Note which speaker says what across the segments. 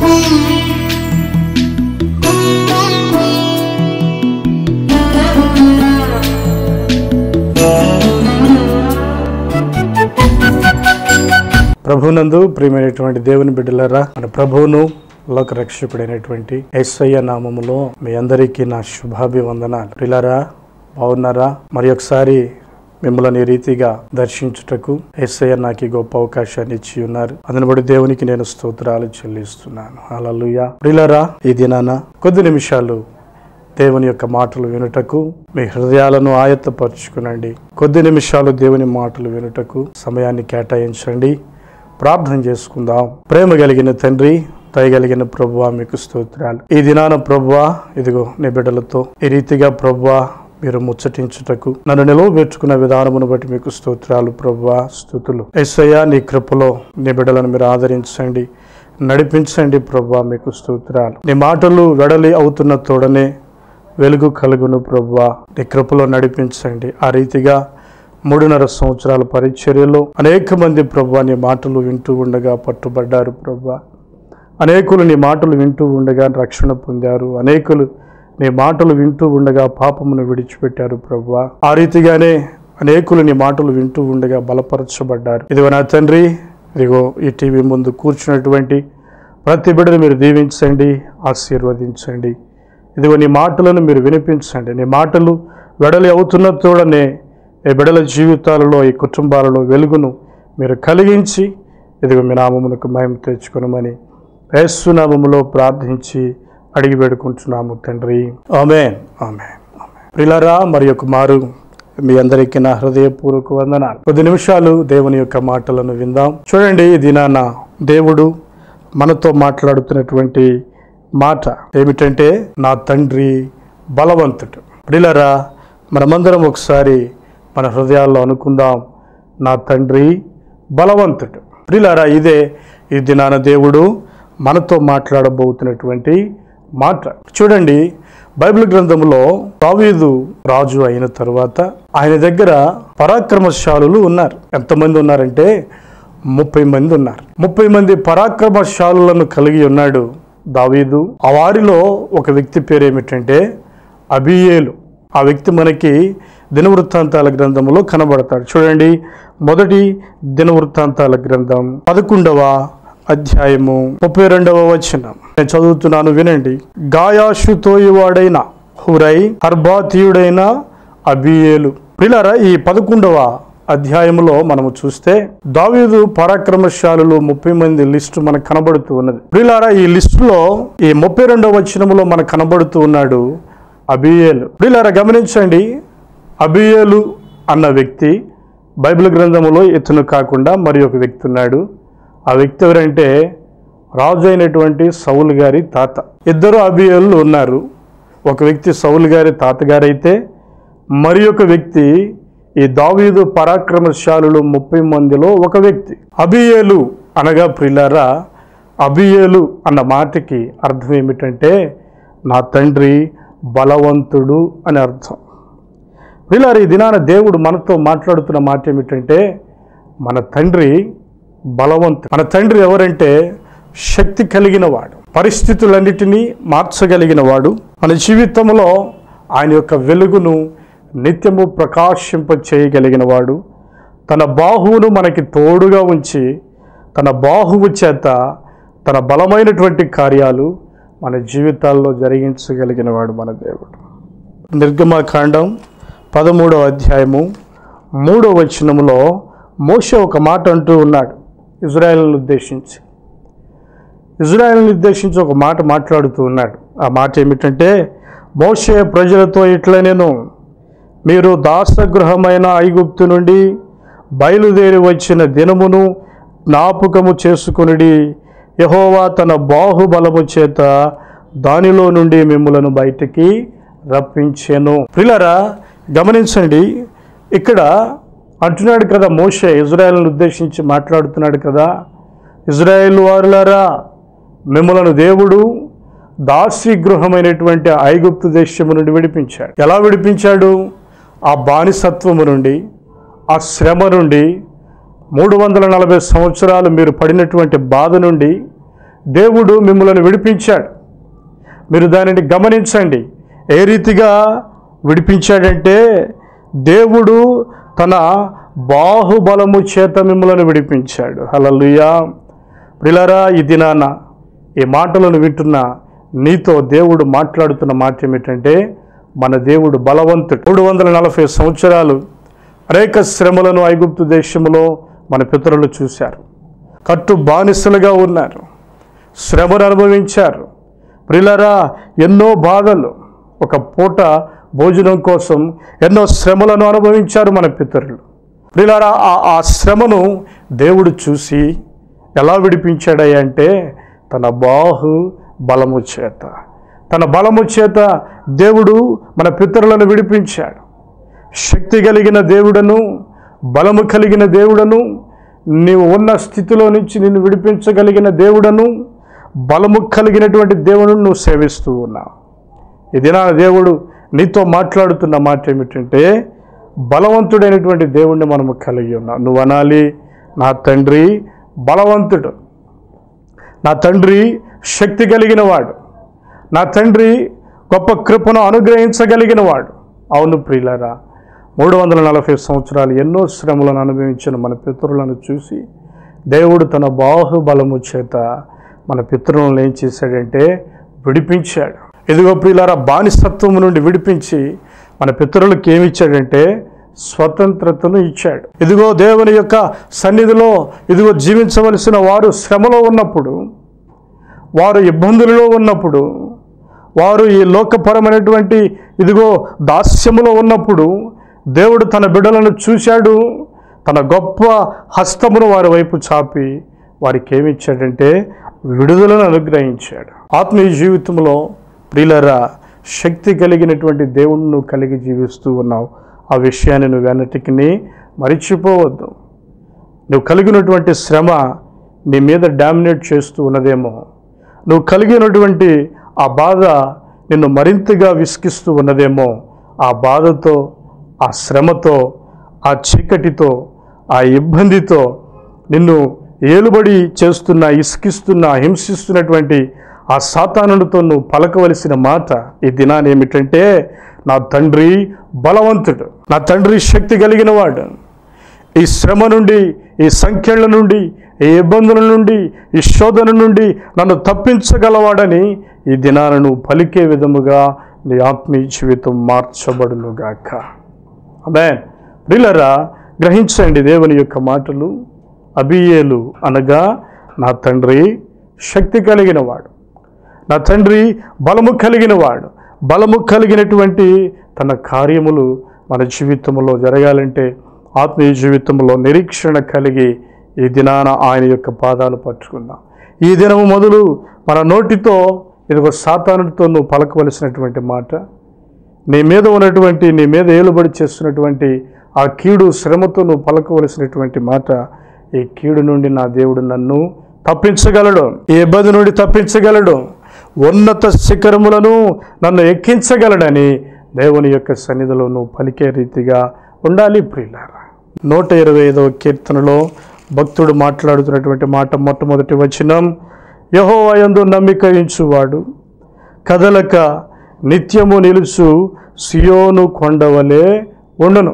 Speaker 1: ప్రభునందు ప్రియమైనటువంటి దేవుని బిడ్డలారా మన ప్రభువును లోక రక్షకుడైనటువంటి ఎస్ఐయ నామములో మీ అందరికీ నా శుభాభివందనాలు ప్రిలారా బాగున్నారా మరి ఒకసారి మిమ్మల్ని ఈ రీతిగా దర్శించుటకు ఎస్ఐ నాకు ఈ గొప్ప అవకాశాన్ని ఇచ్చి ఉన్నారు అందుని బట్టి దేవునికి నేను స్తోత్రాలు చెల్లిస్తున్నాను అలలుయ ప్రిలారా ఈ దినాన కొద్ది నిమిషాలు దేవుని యొక్క మాటలు వినుటకు మీ హృదయాలను ఆయత్తపరుచుకునండి కొద్ది నిమిషాలు దేవుని మాటలు వినుటకు సమయాన్ని కేటాయించండి ప్రార్థన చేసుకుందాం ప్రేమ కలిగిన తండ్రి దయగలిగిన ప్రభువా మీకు స్తోత్రాలు ఈ దినాన ప్రభువా ఇదిగో నీ బిడ్డలతో ఈ రీతిగా ప్రభువా మీరు ముచ్చటించుటకు నన్ను నిలవబెట్టుకున్న విధానమును బట్టి మీకు స్తోత్రాలు ప్రభువా స్థుతులు ఎస్ఐయా నీ కృపలో నీ బిడ్డలను మీరు ఆదరించండి నడిపించండి ప్రభువా మీకు స్తోత్రాలు నీ మాటలు వెడలి అవుతున్న తోడనే వెలుగు కలుగును ప్రభువా నీ కృపలో నడిపించండి ఆ రీతిగా మూడున్నర సంవత్సరాల పరిచర్యలో అనేక మంది ప్రభువా నీ మాటలు వింటూ ఉండగా పట్టుబడ్డారు ప్రభువా అనేకులు నీ మాటలు వింటూ ఉండగా రక్షణ పొందారు అనేకులు నీ మాటలు వింటూ ఉండగా పాపమును విడిచిపెట్టారు ప్రభువా ఆ రీతిగానే అనేకులు నీ మాటలు వింటూ ఉండగా బలపరచబడ్డారు ఇదిగో నా తండ్రి ఇదిగో ఈ టీవీ ముందు కూర్చున్నటువంటి ప్రతి బిడ్డను మీరు దీవించండి ఆశీర్వదించండి ఇదిగో నీ మాటలను మీరు వినిపించండి నీ మాటలు వెడలి అవుతున్న తోడనే ఈ బిడల జీవితాలలో ఈ కుటుంబాలలో వెలుగును మీరు కలిగించి ఇదిగో మీ నామమునకు మహిమ తెచ్చుకొనమని యేసునామములో ప్రార్థించి అడిగి వేడుకుంటున్నాము తండ్రి ఆమె ఆమె ప్రిలరా మరి ఒక మారు మీ అందరికీ నా హృదయపూర్వక వందనాలు కొద్ది నిమిషాలు దేవుని యొక్క మాటలను విందాం చూడండి ఈ దినాన దేవుడు మనతో మాట్లాడుతున్నటువంటి మాట ఏమిటంటే నా తండ్రి బలవంతుడు ప్రిలరా మనమందరం ఒకసారి మన హృదయాల్లో అనుకుందాం నా తండ్రి బలవంతుడు ప్రిలారా ఇదే ఈ దినాన దేవుడు మనతో మాట్లాడబోతున్నటువంటి మాట చూడండి బైబిల్ గ్రంథంలో దావీదు రాజు అయిన తర్వాత ఆయన దగ్గర పరాక్రమశాలులు ఉన్నారు ఎంతమంది ఉన్నారంటే ముప్పై మంది ఉన్నారు ముప్పై మంది పరాక్రమశాలులను కలిగి ఉన్నాడు దావీదు ఆ వారిలో ఒక వ్యక్తి పేరు ఏమిటంటే అబియేలు ఆ వ్యక్తి మనకి దినవృత్తాంతాల గ్రంథంలో కనబడతాడు చూడండి మొదటి దినవృత్తాంతాల గ్రంథం పదకొండవ అధ్యాయము ముప్పై రెండవ వచనం నేను చదువుతున్నాను వినండి గాయాషుతోయువాడైన హురై హర్బాతీయుడైన అబియేలు ప్రిలారా ఈ పదకొండవ అధ్యాయంలో మనము చూస్తే దావీదు పరాక్రమశాలులు ముప్పై మంది లిస్టు మనకు కనబడుతూ ఉన్నది ప్రిలారా ఈ లిస్టులో ఈ ముప్పై రెండవ వచనంలో మనకు కనబడుతూ ఉన్నాడు అబియేలు ప్రిలారా గమనించండి అబియేలు అన్న వ్యక్తి బైబిల్ గ్రంథములో ఇతను కాకుండా మరి ఒక వ్యక్తి ఉన్నాడు ఆ వ్యక్తి ఎవరంటే రాజు అయినటువంటి సౌలు గారి తాత ఇద్దరు అబియేలు ఉన్నారు ఒక వ్యక్తి సౌలు గారి తాతగారైతే మరి ఒక వ్యక్తి ఈ దావీదు పరాక్రమశాలులు ముప్పై మందిలో ఒక వ్యక్తి అబియేలు అనగా ప్రిలారా అబియేలు అన్న మాటకి అర్థం ఏమిటంటే నా తండ్రి బలవంతుడు అని అర్థం ప్రిలారా ఈ దినాన దేవుడు మనతో మాట్లాడుతున్న మాట ఏమిటంటే మన తండ్రి బలవంతుడు మన తండ్రి ఎవరంటే శక్తి కలిగిన వాడు పరిస్థితులన్నిటినీ మార్చగలిగిన వాడు మన జీవితంలో ఆయన యొక్క వెలుగును నిత్యము ప్రకాశింప చేయగలిగిన వాడు తన బాహువును మనకి తోడుగా ఉంచి తన బాహువు చేత తన బలమైనటువంటి కార్యాలు మన జీవితాల్లో జరిగించగలిగిన వాడు మన దేవుడు నిర్గమకాండం పదమూడవ అధ్యాయము మూడవ వచనములో మోషే ఒక మాట అంటూ ఉన్నాడు ఇజ్రాయెల్ని ఉద్దేశించి ఇజ్రాయెల్ని ఉద్దేశించి ఒక మాట మాట్లాడుతూ ఉన్నాడు ఆ మాట ఏమిటంటే మోషే ప్రజలతో ఇట్లా నేను మీరు దాసగృహమైన ఐగుప్తు నుండి బయలుదేరి వచ్చిన దినమును జ్ఞాపకము చేసుకునిడి యహోవా తన బాహుబలము చేత దానిలో నుండి మిమ్మలను బయటికి రప్పించెను ప్రిలరా గమనించండి ఇక్కడ అంటున్నాడు కదా మోషే ఇజ్రాయెల్ని ఉద్దేశించి మాట్లాడుతున్నాడు కదా ఇజ్రాయేల్ వారులారా మిమ్మలను దేవుడు దాసి గృహమైనటువంటి ఐగుప్తు దేశము నుండి విడిపించాడు ఎలా విడిపించాడు ఆ బానిసత్వము నుండి ఆ శ్రమ నుండి మూడు వందల నలభై సంవత్సరాలు మీరు పడినటువంటి బాధ నుండి దేవుడు మిమ్మల్ని విడిపించాడు మీరు దానిని గమనించండి ఏ రీతిగా విడిపించాడంటే దేవుడు తన బాహుబలము చేత మిమ్మల్ని విడిపించాడు హలలుయా ప్రిలరా ఈ దినాన ఈ మాటలను వింటున్న నీతో దేవుడు మాట్లాడుతున్న మాట ఏమిటంటే మన దేవుడు బలవంతుడు మూడు వందల నలభై సంవత్సరాలు అనేక శ్రమలను ఐగుప్తు దేశంలో మన పితరులు చూశారు కట్టు బానిసలుగా ఉన్నారు శ్రమను అనుభవించారు ప్రిలరా ఎన్నో బాధలు ఒక పూట భోజనం కోసం ఎన్నో శ్రమలను అనుభవించారు మన పితరులు ప్రిలరా ఆ ఆ శ్రమను దేవుడు చూసి ఎలా విడిపించాడయ్య అంటే తన బాహు బలము చేత తన బలము చేత దేవుడు మన పితరులను విడిపించాడు శక్తి కలిగిన దేవుడను బలము కలిగిన దేవుడను నీవు ఉన్న స్థితిలో నుంచి నిన్ను విడిపించగలిగిన దేవుడను బలము కలిగినటువంటి దేవుడును నువ్వు సేవిస్తూ ఉన్నావు ఇది నా దేవుడు నీతో మాట్లాడుతున్న మాట ఏమిటంటే బలవంతుడైనటువంటి దేవుణ్ణి మనము కలిగి ఉన్నాం నువ్వు అనాలి నా తండ్రి బలవంతుడు నా తండ్రి శక్తి కలిగిన వాడు నా తండ్రి గొప్ప కృపను అనుగ్రహించగలిగిన వాడు అవును ప్రియులరా మూడు వందల నలభై సంవత్సరాలు ఎన్నో శ్రమలను అనుభవించిన మన పితరులను చూసి దేవుడు తన బాహుబలము చేత మన పితరులను ఏం చేశాడంటే విడిపించాడు ఎదుగో ప్రియులారా బానిసత్వం నుండి విడిపించి మన పితరులకు ఏమి ఇచ్చాడంటే స్వతంత్రతను ఇచ్చాడు ఇదిగో దేవుని యొక్క సన్నిధిలో ఇదిగో జీవించవలసిన వారు శ్రమలో ఉన్నప్పుడు వారు ఇబ్బందులలో ఉన్నప్పుడు వారు ఈ లోకపరమైనటువంటి ఇదిగో దాస్యములో ఉన్నప్పుడు దేవుడు తన బిడ్డలను చూశాడు తన గొప్ప హస్తమును వారి వైపు చాపి వారికి ఏమి ఇచ్చాడంటే విడుదలను అనుగ్రహించాడు ఆత్మీయ జీవితంలో ప్రియులరా శక్తి కలిగినటువంటి దేవుణ్ణి నువ్వు కలిగి జీవిస్తూ ఉన్నావు ఆ విషయాన్ని నువ్వు వెనటికి మరిచిపోవద్దు నువ్వు కలిగినటువంటి శ్రమ నీ మీద డామినేట్ చేస్తూ ఉన్నదేమో నువ్వు కలిగినటువంటి ఆ బాధ నిన్ను మరింతగా విసిగిస్తూ ఉన్నదేమో ఆ బాధతో ఆ శ్రమతో ఆ చీకటితో ఆ ఇబ్బందితో నిన్ను ఏలుబడి చేస్తున్న ఇసుకిస్తున్న హింసిస్తున్నటువంటి ఆ సాతానుడితో నువ్వు పలకవలసిన మాట ఈ దినాన్ని ఏమిటంటే నా తండ్రి బలవంతుడు నా తండ్రి శక్తి కలిగిన వాడు ఈ శ్రమ నుండి ఈ సంఖ్యల నుండి ఈ ఇబ్బందుల నుండి ఈ శోధన నుండి నన్ను తప్పించగలవాడని ఈ దినాలను పలికే విధముగా నీ ఆత్మీయ జీవితం మార్చబడునుగాక అదే ప్రిలరా గ్రహించండి దేవుని యొక్క మాటలు అబియేలు అనగా నా తండ్రి శక్తి కలిగిన వాడు నా తండ్రి బలము కలిగిన వాడు బలము కలిగినటువంటి తన కార్యములు మన జీవితంలో జరగాలంటే ఆత్మీయ జీవితంలో నిరీక్షణ కలిగి ఈ దినాన ఆయన యొక్క పాదాలు పట్టుకుందాం ఈ దినము మొదలు మన నోటితో ఇదిగో సాతానుడితో నువ్వు పలకవలసినటువంటి మాట నీ మీద ఉన్నటువంటి నీ మీద ఏలుబడి చేస్తున్నటువంటి ఆ కీడు శ్రమతో నువ్వు పలకవలసినటువంటి మాట ఈ కీడు నుండి నా దేవుడు నన్ను తప్పించగలడు ఈ ఇబ్బంది నుండి తప్పించగలడు ఉన్నత శిఖరములను నన్ను ఎక్కించగలడని దేవుని యొక్క సన్నిధిలో నువ్వు పలికే రీతిగా ఉండాలి ప్రియులారా నూట ఇరవై ఐదవ కీర్తనలో భక్తుడు మాట్లాడుతున్నటువంటి మాట మొట్టమొదటి వచనం యహోవయందు నమ్మిక ఇంచువాడు కదలక నిత్యము నిలుచు సియోను కొండవలే ఉండును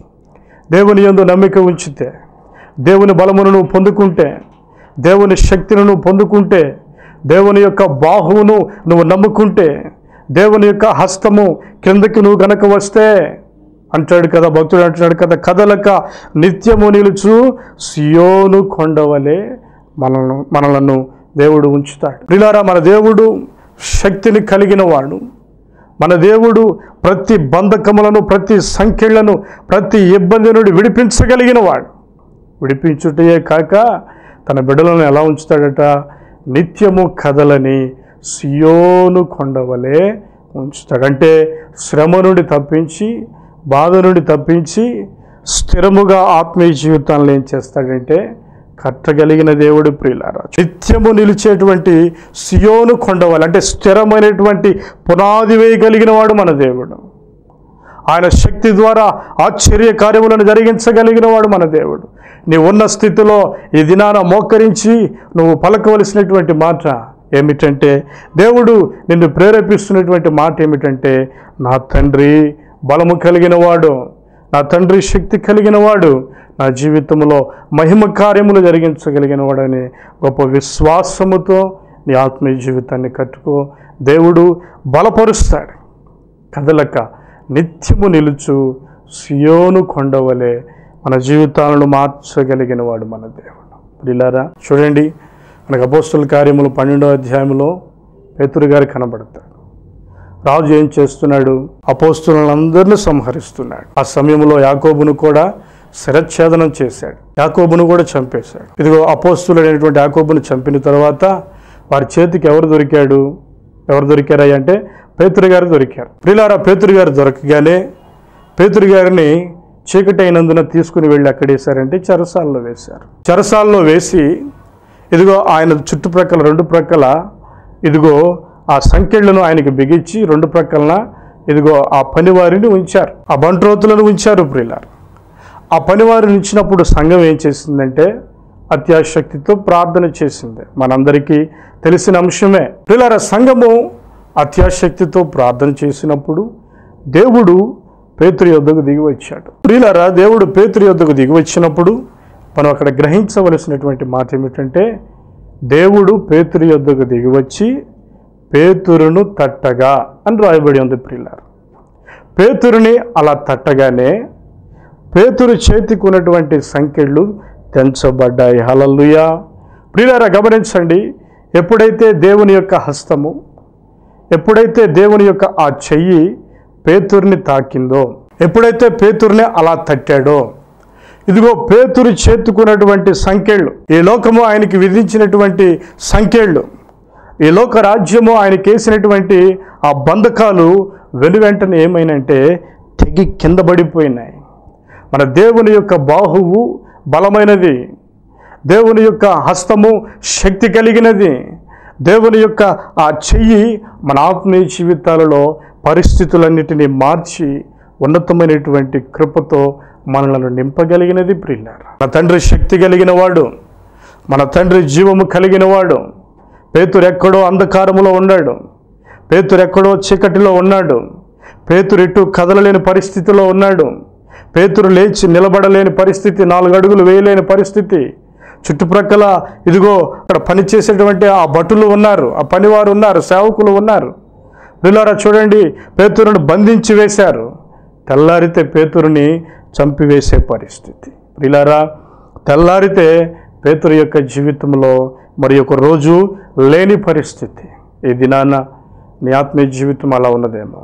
Speaker 1: దేవుని యందు నమ్మిక ఉంచితే దేవుని బలమును నువ్వు పొందుకుంటే దేవుని శక్తిని నువ్వు పొందుకుంటే దేవుని యొక్క బాహువును నువ్వు నమ్ముకుంటే దేవుని యొక్క హస్తము కిందకి నువ్వు గనక వస్తే అంటాడు కదా భక్తుడు అంటున్నాడు కదా కదలక నిత్యము నిలుచు సియోను కొండవలే మనల్ని మనలను దేవుడు ఉంచుతాడు ప్రిలారా మన దేవుడు శక్తిని కలిగిన వాడు మన దేవుడు ప్రతి బంధకములను ప్రతి సంఖ్యలను ప్రతి ఇబ్బంది నుండి విడిపించగలిగిన వాడు విడిపించుటయే కాక తన బిడ్డలను ఎలా ఉంచుతాడట నిత్యము కదలని సియోను కొండవలే ఉంచుతాడు అంటే శ్రమ నుండి తప్పించి బాధ నుండి తప్పించి స్థిరముగా ఆత్మీయ జీవితాలను ఏం చేస్తాడంటే కట్టగలిగిన దేవుడు ప్రియులారా నిత్యము నిలిచేటువంటి సియోను కొండవలు అంటే స్థిరమైనటువంటి పునాది వేయగలిగిన వాడు మన దేవుడు ఆయన శక్తి ద్వారా ఆశ్చర్య కార్యములను జరిగించగలిగిన వాడు మన దేవుడు నీ ఉన్న స్థితిలో ఈ దినాన మోకరించి నువ్వు పలకవలసినటువంటి మాట ఏమిటంటే దేవుడు నిన్ను ప్రేరేపిస్తున్నటువంటి మాట ఏమిటంటే నా తండ్రి బలము కలిగిన వాడు నా తండ్రి శక్తి కలిగిన వాడు నా జీవితంలో మహిమ కార్యములు జరిగించగలిగిన వాడని గొప్ప విశ్వాసముతో నీ ఆత్మీయ జీవితాన్ని కట్టుకో దేవుడు బలపరుస్తాడు కదలక నిత్యము నిలుచు సియోను కొండవలే మన జీవితాలను మార్చగలిగిన వాడు మన దేవుడు ప్రిలారా చూడండి మనకు అపోస్తుల కార్యములు పన్నెండో అధ్యాయంలో పేతురు గారు కనబడతాడు రాజు ఏం చేస్తున్నాడు అపోస్తులందరినీ సంహరిస్తున్నాడు ఆ సమయంలో యాకోబును కూడా శిరచ్ఛేదనం చేశాడు యాకోబును కూడా చంపేశాడు ఇదిగో అపోస్తులైనటువంటి యాకోబును చంపిన తర్వాత వారి చేతికి ఎవరు దొరికాడు ఎవరు దొరికారయ్య అంటే పేతురు గారు దొరికారు ప్రిలారా పేతురు గారు దొరకగానే పేతురు గారిని చీకటి అయినందున తీసుకుని వెళ్ళి ఎక్కడ వేశారంటే చెరసాల్లో వేశారు చెరసాల్లో వేసి ఇదిగో ఆయన చుట్టుప్రక్కల రెండు ప్రక్కల ఇదిగో ఆ సంఖ్యలను ఆయనకి బిగించి రెండు ప్రక్కలన ఇదిగో ఆ పనివారిని ఉంచారు ఆ బంట్రోతులను ఉంచారు ప్రియులారు ఆ పనివారిని ఉంచినప్పుడు సంఘం ఏం చేసిందంటే అత్యాశక్తితో ప్రార్థన చేసింది మనందరికీ తెలిసిన అంశమే ప్రియులార సంఘము అత్యాశక్తితో ప్రార్థన చేసినప్పుడు దేవుడు పేతురు యొద్దకు దిగి వచ్చాడు ప్రియులారా దేవుడు పేతురు యొద్దకు దిగి వచ్చినప్పుడు మనం అక్కడ గ్రహించవలసినటువంటి మాట ఏమిటంటే దేవుడు పేతురు యొద్దకు దిగి వచ్చి పేతురును తట్టగా అని రాయబడి ఉంది ప్రియులారు పేతురుని అలా తట్టగానే పేతురు చేతికి ఉన్నటువంటి సంఖ్యలు తెంచబడ్డాయి హలల్లుయా ప్రియులారా గమనించండి ఎప్పుడైతే దేవుని యొక్క హస్తము ఎప్పుడైతే దేవుని యొక్క ఆ చెయ్యి పేతుర్ని తాకిందో ఎప్పుడైతే పేతుర్ని అలా తట్టాడో ఇదిగో పేతురు చేతుకున్నటువంటి సంఖ్యలు ఈ లోకము ఆయనకి విధించినటువంటి సంఖ్యలు ఈ లోక రాజ్యము ఆయనకి వేసినటువంటి ఆ బంధకాలు వెనువెంటనే ఏమైనంటే తెగి కింద పడిపోయినాయి మన దేవుని యొక్క బాహువు బలమైనది దేవుని యొక్క హస్తము శక్తి కలిగినది దేవుని యొక్క ఆ చెయ్యి మన ఆత్మీయ జీవితాలలో పరిస్థితులన్నిటినీ మార్చి ఉన్నతమైనటువంటి కృపతో మనలను నింపగలిగినది ప్రియులార మన తండ్రి శక్తి కలిగిన వాడు మన తండ్రి జీవము కలిగిన వాడు పేతురు ఎక్కడో అంధకారములో ఉన్నాడు పేతురు ఎక్కడో చీకటిలో ఉన్నాడు పేతురు ఎటు కదలలేని పరిస్థితిలో ఉన్నాడు పేతురు లేచి నిలబడలేని పరిస్థితి నాలుగు అడుగులు వేయలేని పరిస్థితి చుట్టుప్రక్కల ఇదిగో అక్కడ పనిచేసేటువంటి ఆ భటులు ఉన్నారు ఆ పనివారు ఉన్నారు సేవకులు ఉన్నారు పిల్లారా చూడండి పేతురును బంధించి వేశారు తెల్లారితే పేతురుని చంపివేసే పరిస్థితి ప్రిలారా తెల్లారితే పేతురు యొక్క జీవితంలో మరి ఒక రోజు లేని పరిస్థితి ఈ దినాన నీ ఆత్మీయ జీవితం అలా ఉన్నదేమో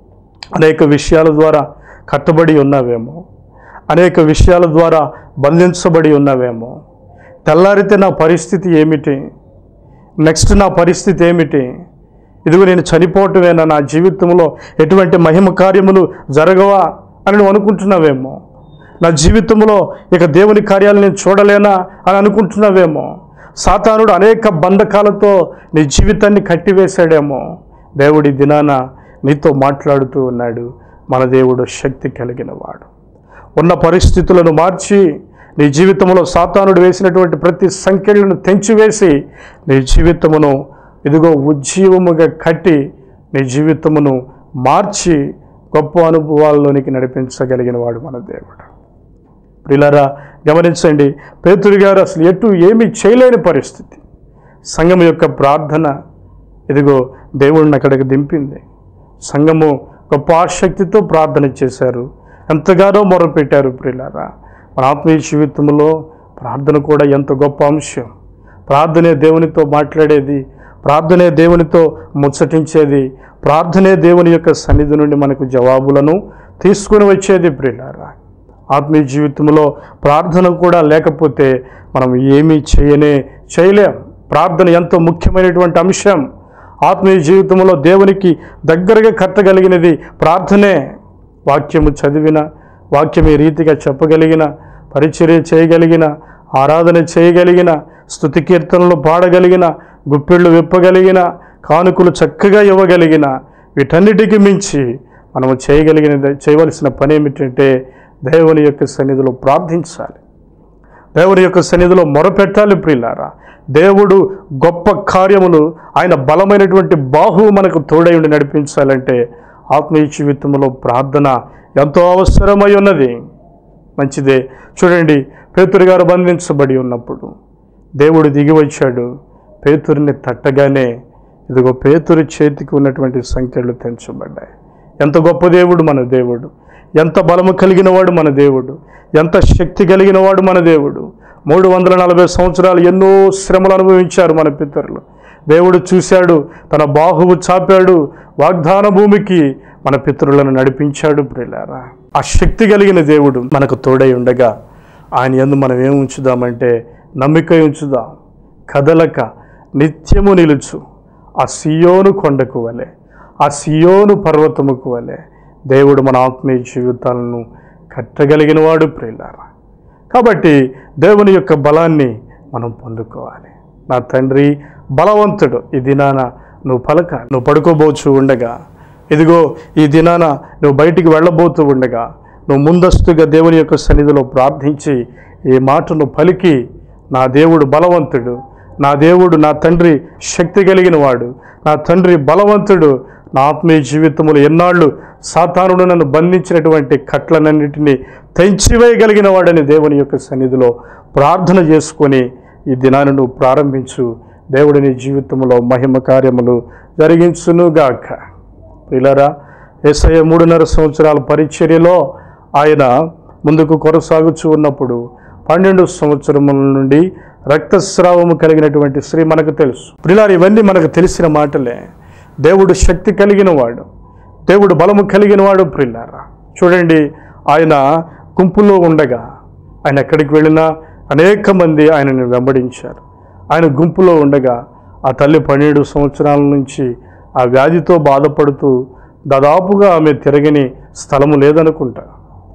Speaker 1: అనేక విషయాల ద్వారా కట్టబడి ఉన్నావేమో అనేక విషయాల ద్వారా బంధించబడి ఉన్నావేమో తెల్లారితే నా పరిస్థితి ఏమిటి నెక్స్ట్ నా పరిస్థితి ఏమిటి ఇదిగో నేను చనిపోవటమేనా నా జీవితంలో ఎటువంటి మహిమ కార్యములు జరగవా అని నువ్వు అనుకుంటున్నావేమో నా జీవితంలో ఇక దేవుని కార్యాలు నేను చూడలేనా అని అనుకుంటున్నావేమో సాతానుడు అనేక బంధకాలతో నీ జీవితాన్ని కట్టివేశాడేమో దేవుడి దినాన నీతో మాట్లాడుతూ ఉన్నాడు మన దేవుడు శక్తి కలిగిన వాడు ఉన్న పరిస్థితులను మార్చి నీ జీవితంలో సాతానుడు వేసినటువంటి ప్రతి సంఖ్యలను తెంచివేసి నీ జీవితమును ఇదిగో ఉజ్జీవముగా కట్టి నీ జీవితమును మార్చి గొప్ప అనుభవాల్లోనికి నడిపించగలిగిన వాడు మన దేవుడు ప్రిలారా గమనించండి పేతురు గారు అసలు ఎటు ఏమీ చేయలేని పరిస్థితి సంఘం యొక్క ప్రార్థన ఇదిగో దేవుడిని అక్కడికి దింపింది సంఘము గొప్ప ఆసక్తితో ప్రార్థన చేశారు ఎంతగానో మొరపెట్టారు ప్రిలారా మన ఆత్మీయ జీవితంలో ప్రార్థన కూడా ఎంత గొప్ప అంశం ప్రార్థనే దేవునితో మాట్లాడేది ప్రార్థనే దేవునితో ముచ్చటించేది ప్రార్థనే దేవుని యొక్క సన్నిధి నుండి మనకు జవాబులను తీసుకుని వచ్చేది ప్రియులారా ఆత్మీయ జీవితంలో ప్రార్థన కూడా లేకపోతే మనం ఏమీ చేయనే చేయలేం ప్రార్థన ఎంతో ముఖ్యమైనటువంటి అంశం ఆత్మీయ జీవితంలో దేవునికి దగ్గరగా కట్టగలిగినది ప్రార్థనే వాక్యము చదివిన వాక్యం ఈ రీతిగా చెప్పగలిగిన పరిచర్య చేయగలిగిన ఆరాధన చేయగలిగిన స్తుతి కీర్తనలు పాడగలిగిన గుప్పిళ్ళు విప్పగలిగిన కానుకలు చక్కగా ఇవ్వగలిగిన వీటన్నిటికి మించి మనము చేయగలిగిన చేయవలసిన పని ఏమిటంటే దేవుని యొక్క సన్నిధిలో ప్రార్థించాలి దేవుని యొక్క సన్నిధిలో మొరపెట్టాలి ప్రియులారా దేవుడు గొప్ప కార్యములు ఆయన బలమైనటువంటి బాహువు మనకు తోడై ఉండి నడిపించాలంటే ఆత్మీయ జీవితంలో ప్రార్థన ఎంతో అవసరమై ఉన్నది మంచిదే చూడండి పేతురు గారు బంధించబడి ఉన్నప్పుడు దేవుడు దిగి వచ్చాడు పేతురిని తట్టగానే ఇదిగో పేతురు చేతికి ఉన్నటువంటి సంఖ్యలు తెంచబడ్డాయి ఎంత గొప్ప దేవుడు మన దేవుడు ఎంత బలము కలిగిన వాడు మన దేవుడు ఎంత శక్తి కలిగిన వాడు మన దేవుడు మూడు వందల నలభై సంవత్సరాలు ఎన్నో శ్రమలు అనుభవించారు మన పితరులు దేవుడు చూశాడు తన బాహువు చాపాడు వాగ్దాన భూమికి మన పితరులను నడిపించాడు ప్రిలారా ఆ శక్తి కలిగిన దేవుడు మనకు తోడై ఉండగా ఆయన యందు మనం ఏం ఉంచుదామంటే నమ్మిక ఉంచుదాం కదలక నిత్యము నిలుచు ఆ సియోను కొండకు వలె ఆ సియోను పర్వతముకు వలె దేవుడు మన ఆత్మీయ జీవితాలను కట్టగలిగిన వాడు ప్రియులారా కాబట్టి దేవుని యొక్క బలాన్ని మనం పొందుకోవాలి నా తండ్రి బలవంతుడు ఈ దినాన నువ్వు పలక నువ్వు పడుకోబోచు ఉండగా ఇదిగో ఈ దినాన నువ్వు బయటికి వెళ్ళబోతూ ఉండగా నువ్వు ముందస్తుగా దేవుని యొక్క సన్నిధిలో ప్రార్థించి ఈ మాటను పలికి నా దేవుడు బలవంతుడు నా దేవుడు నా తండ్రి శక్తి కలిగిన వాడు నా తండ్రి బలవంతుడు నా ఆత్మీయ జీవితంలో ఎన్నాళ్ళు సాతానుడు నన్ను బంధించినటువంటి కట్లనన్నిటినీ తెంచివేయగలిగిన వాడని దేవుని యొక్క సన్నిధిలో ప్రార్థన చేసుకొని ఈ దినాన్ని నువ్వు ప్రారంభించు దేవుడి నీ జీవితంలో మహిమ కార్యములు జరిగించునుగాక పిల్లరా ఏసయ్య మూడున్నర సంవత్సరాల పరిచర్యలో ఆయన ముందుకు కొనసాగుచూ ఉన్నప్పుడు పన్నెండు సంవత్సరముల నుండి రక్తస్రావము కలిగినటువంటి స్త్రీ మనకు తెలుసు ప్రిలారు ఇవన్నీ మనకు తెలిసిన మాటలే దేవుడు శక్తి కలిగిన వాడు దేవుడు బలము కలిగిన వాడు ప్రిల్లారా చూడండి ఆయన గుంపులో ఉండగా ఆయన ఎక్కడికి వెళ్ళినా అనేక మంది ఆయనను వెంబడించారు ఆయన గుంపులో ఉండగా ఆ తల్లి పన్నెండు సంవత్సరాల నుంచి ఆ వ్యాధితో బాధపడుతూ దాదాపుగా ఆమె తిరగని స్థలము లేదనుకుంటా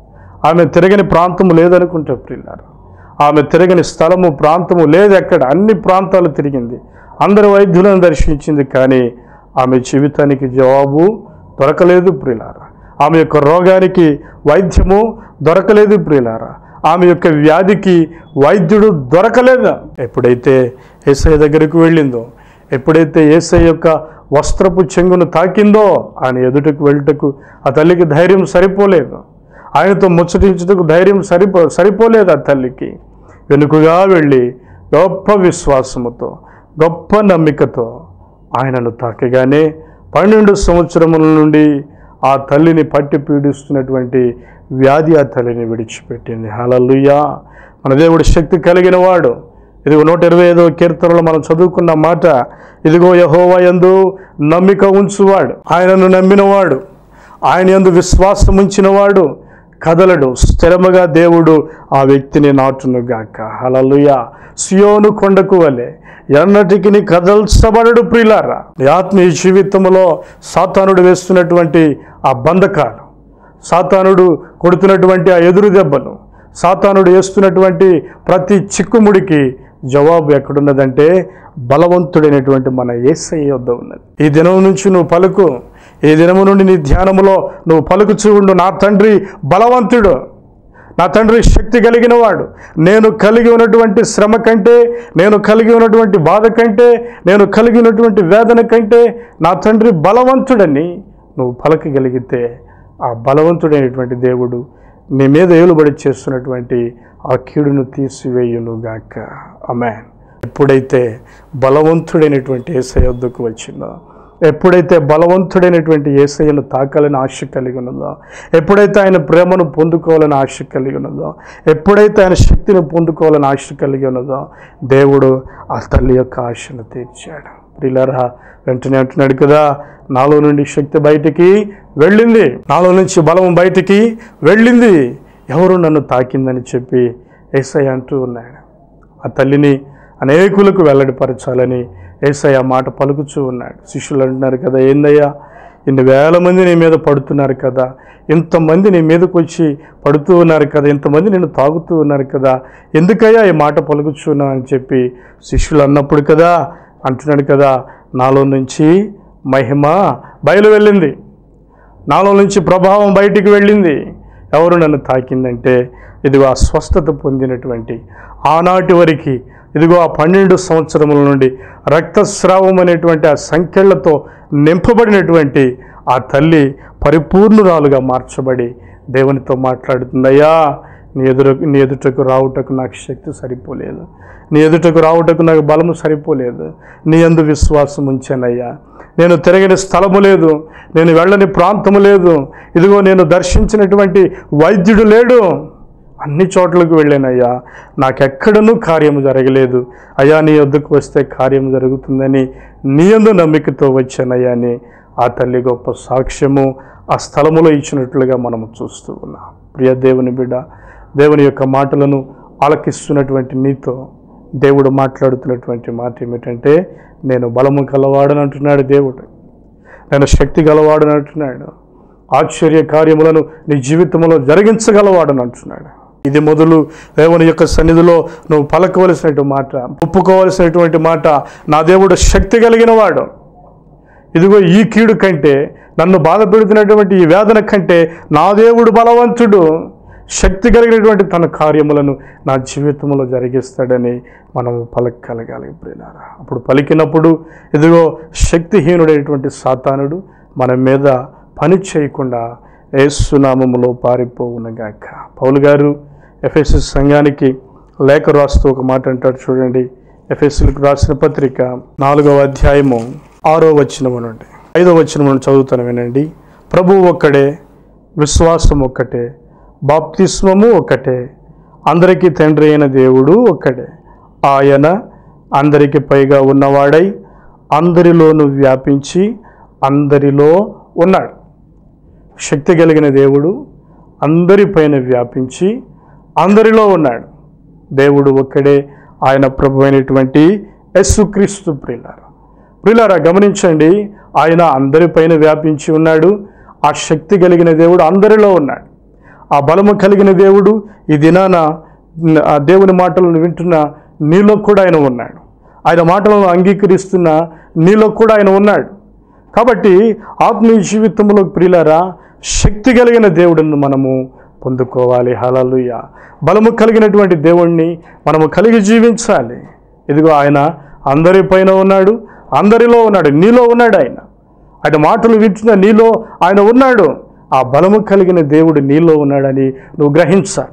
Speaker 1: ఆమె తిరగని ప్రాంతము లేదనుకుంటా ప్రిల్లారు ఆమె తిరగని స్థలము ప్రాంతము లేదు ఎక్కడ అన్ని ప్రాంతాలు తిరిగింది అందరు వైద్యులను దర్శించింది కానీ ఆమె జీవితానికి జవాబు దొరకలేదు ప్రియులారా ఆమె యొక్క రోగానికి వైద్యము దొరకలేదు ప్రియులారా ఆమె యొక్క వ్యాధికి వైద్యుడు దొరకలేదు ఎప్పుడైతే ఏసఐ దగ్గరకు వెళ్ళిందో ఎప్పుడైతే ఏసఐ యొక్క వస్త్రపు చెంగును తాకిందో ఆయన ఎదుటకు వెళ్ళటకు ఆ తల్లికి ధైర్యం సరిపోలేదు ఆయనతో ముచ్చటించుటకు ధైర్యం సరిపో సరిపోలేదు ఆ తల్లికి వెనుకగా వెళ్ళి గొప్ప విశ్వాసముతో గొప్ప నమ్మికతో ఆయనను తాకగానే పన్నెండు సంవత్సరముల నుండి ఆ తల్లిని పట్టి పీడిస్తున్నటువంటి వ్యాధి ఆ తల్లిని విడిచిపెట్టింది హలలుయా మన దేవుడు శక్తి కలిగిన వాడు ఇదిగో నూట ఇరవై ఐదో కీర్తనలో మనం చదువుకున్న మాట ఇదిగో యహోవా యందు నమ్మిక ఉంచువాడు ఆయనను నమ్మినవాడు ఆయన యందు విశ్వాసం ఉంచినవాడు కదలడు స్థిరముగా దేవుడు ఆ వ్యక్తిని నాటునుగాక హలలుయ సియోను కొండకు వలె ఎన్నటికి నీ కదల్చబడడు ప్రియులారా నీ ఆత్మీయ జీవితంలో సాతానుడు వేస్తున్నటువంటి ఆ బంధకాలు సాతానుడు కొడుతున్నటువంటి ఆ ఎదురు దెబ్బలు సాతానుడు వేస్తున్నటువంటి ప్రతి చిక్కుముడికి జవాబు ఎక్కడున్నదంటే బలవంతుడైనటువంటి మన ఏసై వద్ద ఉన్నది ఈ దినం నుంచి నువ్వు పలుకు ఈ దినము నుండి నీ ధ్యానములో నువ్వు పలుకుచూ ఉండు నా తండ్రి బలవంతుడు నా తండ్రి శక్తి కలిగిన వాడు నేను కలిగి ఉన్నటువంటి శ్రమ కంటే నేను కలిగి ఉన్నటువంటి బాధ కంటే నేను కలిగి ఉన్నటువంటి వేదన కంటే నా తండ్రి బలవంతుడని నువ్వు పలకగలిగితే ఆ బలవంతుడైనటువంటి దేవుడు నీ మీద ఏలుబడి చేస్తున్నటువంటి ఆ కీడును తీసివేయునుగాక అమెన్ ఎప్పుడైతే బలవంతుడైనటువంటి ఏసై వద్దకు వచ్చిందో ఎప్పుడైతే బలవంతుడైనటువంటి ఏసయ్యను తాకాలని ఆశ కలిగి ఉన్నదో ఎప్పుడైతే ఆయన ప్రేమను పొందుకోవాలని ఆశ కలిగి ఉన్నదో ఎప్పుడైతే ఆయన శక్తిని పొందుకోవాలని ఆశ కలిగి ఉన్నదో దేవుడు ఆ తల్లి యొక్క ఆశను తీర్చాడు ప్రిలరా వెంటనే అంటున్నాడు కదా నాలో నుండి శక్తి బయటికి వెళ్ళింది నాలో నుంచి బలం బయటికి వెళ్ళింది ఎవరు నన్ను తాకిందని చెప్పి ఏసై అంటూ ఉన్నాడు ఆ తల్లిని అనేకులకు వెల్లడిపరచాలని ఏసై ఆ మాట పలుకుచూ ఉన్నాడు శిష్యులు అంటున్నారు కదా ఏందయ్యా ఇన్ని వేల మంది నీ మీద పడుతున్నారు కదా ఇంతమంది నీ మీదకి వచ్చి పడుతూ ఉన్నారు కదా ఇంతమంది నేను తాగుతూ ఉన్నారు కదా ఎందుకయ్యా ఈ మాట పలుకుచున్నావు అని చెప్పి శిష్యులు అన్నప్పుడు కదా అంటున్నాడు కదా నాలో నుంచి మహిమ బయలు వెళ్ళింది నాలో నుంచి ప్రభావం బయటికి వెళ్ళింది ఎవరు నన్ను తాకిందంటే ఇదిగో ఆ స్వస్థత పొందినటువంటి ఆనాటి వరకు ఇదిగో ఆ పన్నెండు సంవత్సరముల నుండి రక్తస్రావం అనేటువంటి ఆ సంఖ్యలతో నింపబడినటువంటి ఆ తల్లి పరిపూర్ణురాలుగా మార్చబడి దేవునితో మాట్లాడుతుందయ్యా నీ ఎదురు నీ ఎదుటకు రావుటకు నాకు శక్తి సరిపోలేదు నీ ఎదుటకు రావుటకు నాకు బలము సరిపోలేదు నీ అందు విశ్వాసం ఉంచానయ్యా నేను తిరగని స్థలము లేదు నేను వెళ్ళని ప్రాంతము లేదు ఇదిగో నేను దర్శించినటువంటి వైద్యుడు లేడు అన్ని చోట్లకు వెళ్ళానయ్యా నాకెక్కడనూ కార్యము జరగలేదు అయ్యా నీ వద్దకు వస్తే కార్యం జరుగుతుందని నీ యందు నమ్మికతో వచ్చానయ్యా అని ఆ తల్లి గొప్ప సాక్ష్యము ఆ స్థలములో ఇచ్చినట్లుగా మనము చూస్తూ ఉన్నాం ప్రియ దేవుని బిడ్డ దేవుని యొక్క మాటలను ఆలకిస్తున్నటువంటి నీతో దేవుడు మాట్లాడుతున్నటువంటి మాట ఏమిటంటే నేను బలము గలవాడని అంటున్నాడు దేవుడు నేను శక్తి గలవాడని అంటున్నాడు ఆశ్చర్య కార్యములను నీ జీవితంలో జరిగించగలవాడని అంటున్నాడు ఇది మొదలు దేవుని యొక్క సన్నిధిలో నువ్వు పలకవలసినటువంటి మాట ఒప్పుకోవలసినటువంటి మాట నా దేవుడు శక్తి కలిగిన వాడు ఇదిగో ఈ కీడు కంటే నన్ను బాధ పెడుతున్నటువంటి ఈ వేదన కంటే నా దేవుడు బలవంతుడు శక్తి కలిగినటువంటి తన కార్యములను నా జీవితంలో జరిగిస్తాడని మనము పలకగలగాలి ప్రియులారా అప్పుడు పలికినప్పుడు ఇదిగో శక్తిహీనుడైనటువంటి సాతానుడు మన మీద పని చేయకుండా ఏసునామములో పారిపోవునగాక పౌలు గారు ఎఫ్ఎస్ఎస్ సంఘానికి లేఖ రాస్తూ ఒక మాట అంటాడు చూడండి ఎఫ్ఎస్ఎల్కి రాసిన పత్రిక నాలుగవ అధ్యాయము ఆరో వచనము నుండి ఐదో వచనము నుండి చదువుతాను వినండి ప్రభు ఒక్కడే విశ్వాసం ఒక్కటే బాప్తిస్మము ఒక్కటే అందరికీ తండ్రి అయిన దేవుడు ఒక్కడే ఆయన అందరికి పైగా ఉన్నవాడై అందరిలోనూ వ్యాపించి అందరిలో ఉన్నాడు శక్తి కలిగిన దేవుడు అందరిపైన వ్యాపించి అందరిలో ఉన్నాడు దేవుడు ఒక్కడే ఆయన ప్రభు అయినటువంటి యేసుక్రీస్తు ప్రియులారా ప్రియులారా గమనించండి ఆయన అందరిపైన వ్యాపించి ఉన్నాడు ఆ శక్తి కలిగిన దేవుడు అందరిలో ఉన్నాడు ఆ బలము కలిగిన దేవుడు ఈ దినాన ఆ దేవుని మాటలను వింటున్న నీలో కూడా ఆయన ఉన్నాడు ఆయన మాటలను అంగీకరిస్తున్న నీలో కూడా ఆయన ఉన్నాడు కాబట్టి ఆత్మీయ జీవితంలో ప్రియులారా శక్తి కలిగిన దేవుడిని మనము పొందుకోవాలి హలలుయ బలము కలిగినటువంటి దేవుణ్ణి మనము కలిగి జీవించాలి ఇదిగో ఆయన అందరిపైన ఉన్నాడు అందరిలో ఉన్నాడు నీలో ఉన్నాడు ఆయన ఆయన మాటలు వింటున్న నీలో ఆయన ఉన్నాడు ఆ బలము కలిగిన దేవుడు నీలో ఉన్నాడని నువ్వు గ్రహించాలి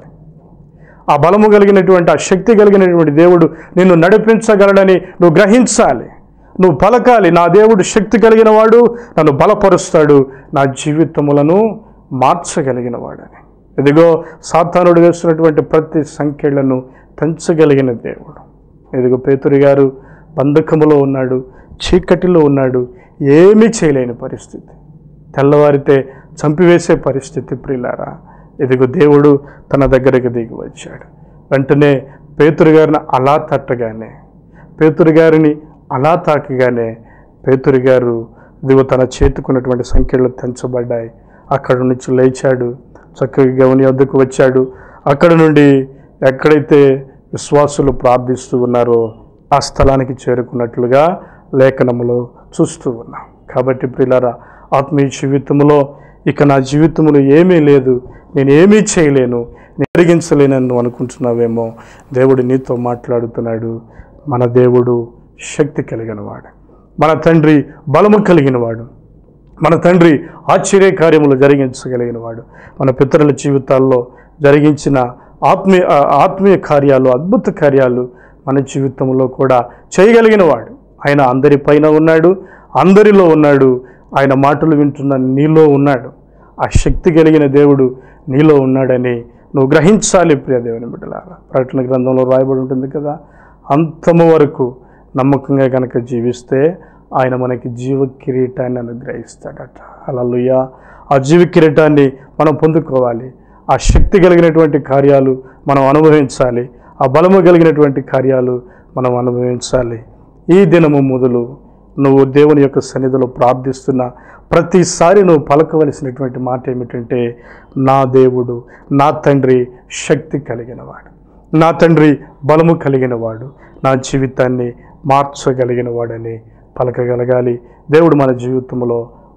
Speaker 1: ఆ బలము కలిగినటువంటి ఆ శక్తి కలిగినటువంటి దేవుడు నిన్ను నడిపించగలడని నువ్వు గ్రహించాలి నువ్వు పలకాలి నా దేవుడు శక్తి కలిగిన వాడు నన్ను బలపరుస్తాడు నా జీవితములను మార్చగలిగిన వాడని ఇదిగో సాతానుడు వేస్తున్నటువంటి ప్రతి సంఖ్యలను పెంచగలిగిన దేవుడు ఇదిగో పేతురి గారు బంధకములో ఉన్నాడు చీకటిలో ఉన్నాడు ఏమీ చేయలేని పరిస్థితి తెల్లవారితే చంపివేసే పరిస్థితి ప్రియులారా ఇదిగో దేవుడు తన దగ్గరికి దిగి వచ్చాడు వెంటనే పేతురు గారిని అలా తట్టగానే పేతురు గారిని అలా తాకగానే పేతురు గారు ఇదిగో తన చేతుకున్నటువంటి సంఖ్యలు తెంచబడ్డాయి అక్కడ నుంచి లేచాడు చక్కగా గవని వద్దకు వచ్చాడు అక్కడ నుండి ఎక్కడైతే విశ్వాసులు ప్రార్థిస్తూ ఉన్నారో ఆ స్థలానికి చేరుకున్నట్లుగా లేఖనములో చూస్తూ ఉన్నాం కాబట్టి ప్రియులారా ఆత్మీయ జీవితంలో ఇక నా జీవితంలో ఏమీ లేదు నేను ఏమీ చేయలేను నేను జరిగించలేనని నువ్వు అనుకుంటున్నావేమో దేవుడు నీతో మాట్లాడుతున్నాడు మన దేవుడు శక్తి కలిగిన వాడు మన తండ్రి బలము కలిగిన వాడు మన తండ్రి ఆశ్చర్య కార్యములు జరిగించగలిగిన వాడు మన పితరుల జీవితాల్లో జరిగించిన ఆత్మీయ ఆ, ఆత్మీయ కార్యాలు అద్భుత కార్యాలు మన జీవితంలో కూడా చేయగలిగిన వాడు ఆయన అందరిపైన ఉన్నాడు అందరిలో ఉన్నాడు ఆయన మాటలు వింటున్న నీలో ఉన్నాడు ఆ శక్తి కలిగిన దేవుడు నీలో ఉన్నాడని నువ్వు గ్రహించాలి ప్రియ దేవుని బిడ్డలారా ప్రకటన గ్రంథంలో రాయబడి ఉంటుంది కదా అంతము వరకు నమ్మకంగా కనుక జీవిస్తే ఆయన మనకి జీవ కిరీటాన్ని అనుగ్రహిస్తాడట అలలుయ ఆ జీవ కిరీటాన్ని మనం పొందుకోవాలి ఆ శక్తి కలిగినటువంటి కార్యాలు మనం అనుభవించాలి ఆ బలము కలిగినటువంటి కార్యాలు మనం అనుభవించాలి ఈ దినము మొదలు నువ్వు దేవుని యొక్క సన్నిధిలో ప్రార్థిస్తున్న ప్రతిసారి నువ్వు పలకవలసినటువంటి మాట ఏమిటంటే నా దేవుడు నా తండ్రి శక్తి కలిగినవాడు నా తండ్రి బలము కలిగినవాడు నా జీవితాన్ని మార్చగలిగిన వాడని పలకగలగాలి దేవుడు మన జీవితంలో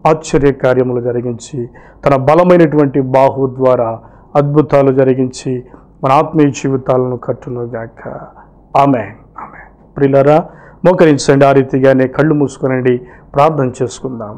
Speaker 1: ఆశ్చర్య కార్యములు జరిగించి తన బలమైనటువంటి బాహు ద్వారా అద్భుతాలు జరిగించి మన ఆత్మీయ జీవితాలను కట్టునుగాక ఆమె ఆమె ప్రిలరా మోకరించండి ఆ రీతిగానే కళ్ళు మూసుకొనండి ప్రార్థన చేసుకుందాం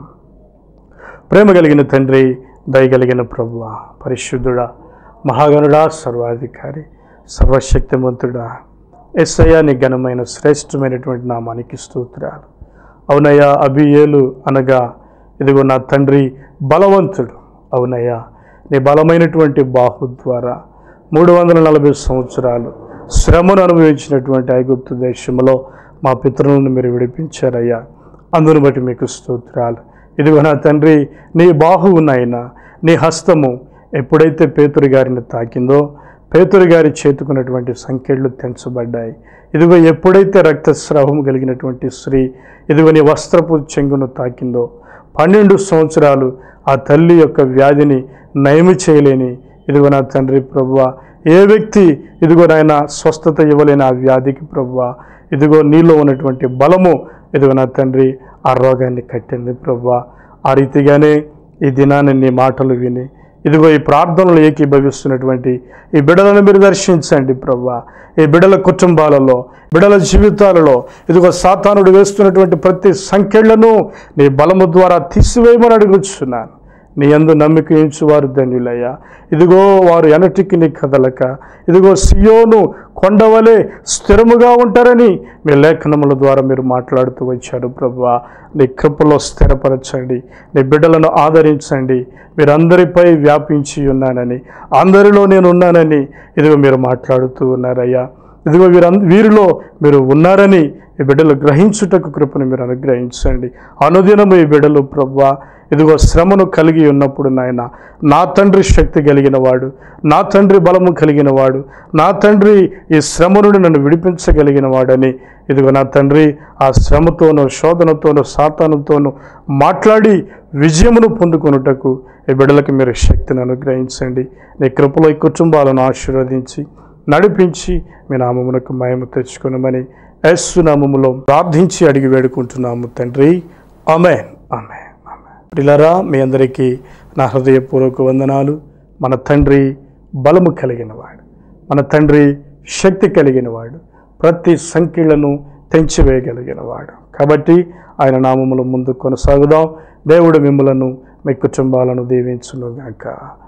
Speaker 1: ప్రేమ కలిగిన తండ్రి దయగలిగిన ప్రభువ పరిశుద్ధుడా మహాగణుడా సర్వాధికారి సర్వశక్తిమంతుడా ఎస్ఐయా నీ ఘనమైన శ్రేష్టమైనటువంటి నామానికి స్తోత్రాలు అవునయ్యా అభియేలు అనగా ఇదిగో నా తండ్రి బలవంతుడు అవునయ్యా నీ బలమైనటువంటి బాహు ద్వారా మూడు వందల నలభై సంవత్సరాలు శ్రమను అనుభవించినటువంటి ఐగుప్తు దేశంలో మా పితరులను మీరు విడిపించారయ్యా అందును బట్టి మీకు స్తోత్రాలు ఇదిగో నా తండ్రి నీ బాహువు నాయన నీ హస్తము ఎప్పుడైతే పేతురు గారిని తాకిందో పేతురు గారి చేతుకున్నటువంటి సంఖ్యలు తెంచబడ్డాయి ఇదిగో ఎప్పుడైతే రక్తస్రావం కలిగినటువంటి స్త్రీ ఇదిగో నీ వస్త్రపు చెంగును తాకిందో పన్నెండు సంవత్సరాలు ఆ తల్లి యొక్క వ్యాధిని నయము చేయలేని ఇదిగో నా తండ్రి ప్రభువ ఏ వ్యక్తి ఇదిగో నాయన స్వస్థత ఇవ్వలేని ఆ వ్యాధికి ప్రభువ ఇదిగో నీలో ఉన్నటువంటి బలము ఇదిగో నా తండ్రి ఆ రోగాన్ని కట్టింది ప్రభువ ఆ రీతిగానే ఈ దినాన్ని నీ మాటలు విని ఇదిగో ఈ ప్రార్థనలు ఏకీభవిస్తున్నటువంటి ఈ బిడలను మీరు దర్శించండి ప్రభా ఈ బిడల కుటుంబాలలో బిడల జీవితాలలో ఇదిగో సాతానుడు వేస్తున్నటువంటి ప్రతి సంఖ్యలను నీ బలము ద్వారా తీసివేయమని అడుగుచున్నాను నీ అందు నమ్మిక వారు ధన్యులయ్యా ఇదిగో వారు ఎనటికి నీ కదలక ఇదిగో సియోను కొండవలే స్థిరముగా ఉంటారని మీ లేఖనముల ద్వారా మీరు మాట్లాడుతూ వచ్చారు ప్రభువా నీ కృపలో స్థిరపరచండి నీ బిడ్డలను ఆదరించండి మీరందరిపై వ్యాపించి ఉన్నానని అందరిలో నేను ఉన్నానని ఇదిగో మీరు మాట్లాడుతూ ఉన్నారయ్యా ఇదిగో వీరంద వీరిలో మీరు ఉన్నారని ఈ బిడ్డలు గ్రహించుటకు కృపను మీరు అనుగ్రహించండి అనుదినము ఈ బిడ్డలు ప్రవ్వా ఇదిగో శ్రమను కలిగి ఉన్నప్పుడు నాయన నా తండ్రి శక్తి కలిగిన వాడు నా తండ్రి బలము కలిగిన వాడు నా తండ్రి ఈ శ్రమ నుండి నన్ను విడిపించగలిగిన వాడని ఇదిగో నా తండ్రి ఆ శ్రమతోనూ శోధనతోనూ సాతానుతోనూ మాట్లాడి విజయమును పొందుకొనుటకు ఈ బిడ్డలకు మీరు శక్తిని అనుగ్రహించండి నీ కృపలో ఈ కుటుంబాలను ఆశీర్వదించి నడిపించి మీ నామమునకు మహిమ తెచ్చుకునమని యస్సు నామములో ప్రార్థించి అడిగి వేడుకుంటున్నాము తండ్రి ఆమెన్ ఆమెన్ ఆమెన్ పిల్లరా మీ అందరికీ నా హృదయపూర్వక వందనాలు మన తండ్రి బలము కలిగిన వాడు మన తండ్రి శక్తి కలిగిన వాడు ప్రతి సంఖ్యలను తెంచివేయగలిగిన వాడు కాబట్టి ఆయన నామముల ముందు కొనసాగుదాం దేవుడు మిమ్మలను మీ కుటుంబాలను దీవించునుగాక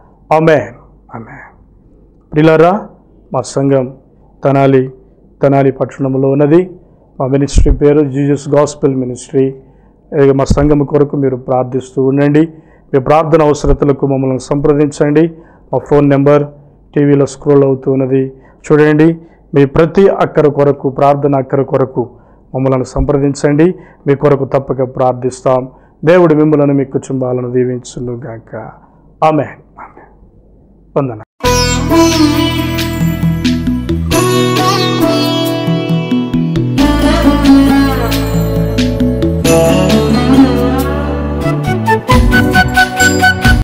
Speaker 1: ఆమెన్ ఆమెన్ ప్రిలారా మా సంఘం తనాలి తనాలి పట్టణంలో ఉన్నది మా మినిస్ట్రీ పేరు జీజస్ గాస్పెల్ మినిస్ట్రీ ఇక మా సంఘం కొరకు మీరు ప్రార్థిస్తూ ఉండండి మీ ప్రార్థన అవసరతలకు మమ్మల్ని సంప్రదించండి మా ఫోన్ నెంబర్ టీవీలో స్క్రోల్ అవుతూ ఉన్నది చూడండి మీ ప్రతి అక్కర కొరకు ప్రార్థన అక్కర కొరకు మమ్మల్ని సంప్రదించండి మీ కొరకు తప్పక ప్రార్థిస్తాం దేవుడు మిమ్మల్ని మీ కుటుంబాలను దీవించునుగాక ఆమె ఆమె వందన